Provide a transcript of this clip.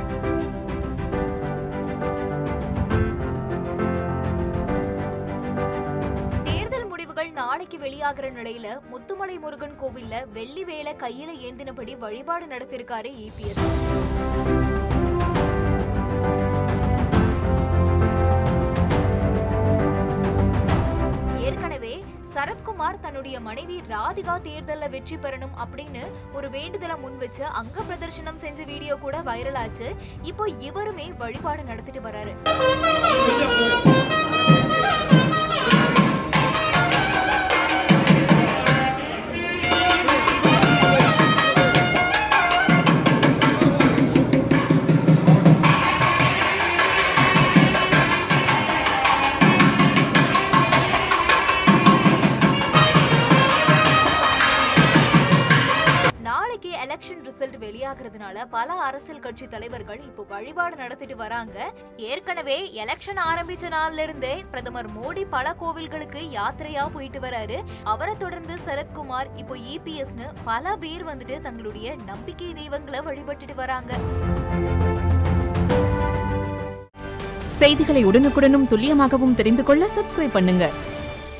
தேர்தல் முடிவுகள் நாளைக்கு வெளியாகிற நிலையில முத்துமலை முருகன் கோவில்ல வெள்ளி வேலை கையில ஏந்தினபடி வழிபாடு நடத்திருக்காரு இபிஎஸ் ஏற்கனவே சரத்குமார் தன்னுடைய மனைவி ராதிகா தேர்தல்ல வெற்றி பெறணும் அப்படின்னு ஒரு வேண்டுதலை முன் வச்சு அங்க பிரதர்ஷனம் செஞ்ச வீடியோ கூட வைரல் ஆச்சு இப்போ இவருமே வழிபாடு நடத்திட்டு வராரு நாளைக்கு எலெக்ஷன் ரிசல்ட் வெளியாகிறதுனால பல அரசியல் கட்சி தலைவர்கள் இப்போ வழிபாடு நடத்திட்டு வராங்க ஏற்கனவே எலெக்ஷன் ஆரம்பிச்ச நாள்ல இருந்தே பிரதமர் மோடி பல கோவில்களுக்கு யாத்திரையா போயிட்டு வராரு அவரை தொடர்ந்து சரத்குமார் இப்போ இபிஎஸ்னு பல பேர் வந்துட்டு தங்களுடைய நம்பிக்கை தெய்வங்களை வழிபட்டுட்டு வராங்க செய்திகளை உடனுக்குடனும் துல்லியமாகவும் தெரிந்து கொள்ள சப்ஸ்கிரைப் பண்ணுங்க